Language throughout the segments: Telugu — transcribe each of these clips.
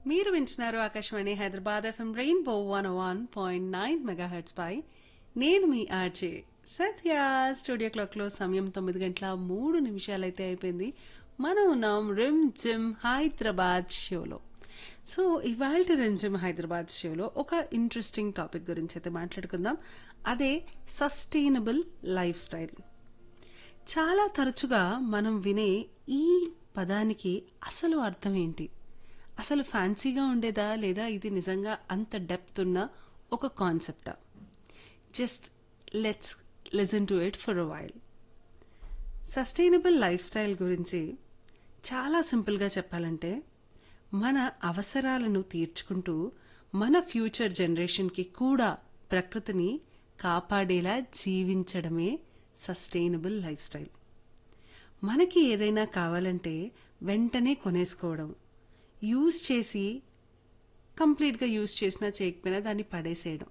మీరు వింటున్నారు Akashvani Hyderabad FM rainbow one one point nine megahertz పై నేను మీ ఆర్జే సత్య స్టూడియో క్లాక్లో సమయం తొమ్మిది గంటల మూడు నిమిషాలైతే అయిపోయింది మనం ఉన్నాం రిమ్ జిమ్ హైదరాబాద్ షోలో సో ఇవాళ రిమ్ జిమ్ హైదరాబాద్ షోలో ఒక ఇంట్రెస్టింగ్ టాపిక్ గురించి అయితే మాట్లాడుకుందాం అదే సస్టైనబుల్ లైఫ్ స్టైల్ చాలా తరచుగా మనం వినే ఈ పదానికి అసలు అర్థం ఏంటి అసలు ఫ్యాన్సీగా ఉండేదా లేదా ఇది నిజంగా అంత డెప్త్ ఉన్న ఒక కాన్సెప్టా just let's listen to it for a while sustainable lifestyle గురించి చాలా సింపుల్గా చెప్పాలంటే మన అవసరాలను తీర్చుకుంటూ మన ఫ్యూచర్ జనరేషన్కి కూడా ప్రకృతిని కాపాడేలా జీవించడమే సస్టైనబుల్ లైఫ్ స్టైల్ మనకి ఏదైనా కావాలంటే వెంటనే కొనేసుకోవడం యూజ్ చేసి కంప్లీట్గా యూజ్ చేసినా చేయకపోయినా దాన్ని పడేసేయడం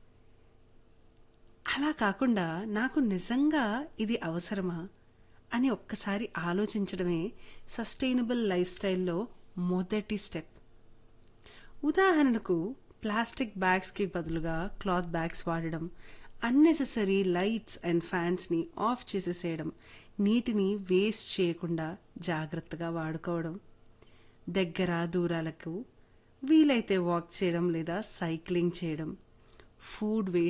అలా కాకుండా నాకు నిజంగా ఇది అవసరమా అని ఒక్కసారి ఆలోచించడమే సస్టైనబుల్ లైఫ్ స్టైల్లో మొదటి స్టెప్ ఉదాహరణకు ప్లాస్టిక్ బ్యాగ్స్కి బదులుగా క్లాత్ బ్యాగ్స్ వాడడం అన్నెసెసరీ లైట్స్ అండ్ ఫ్యాన్స్ని ఆఫ్ చేసేసేయడం నీటిని వేస్ట్ చేయకుండా జాగ్రత్తగా వాడుకోవడం దగ్గర దూరాలకు వీలైతే వాక్ చేయడం లేదా సైక్లింగ్ చేయడం ఫుడ్ వేస్ట్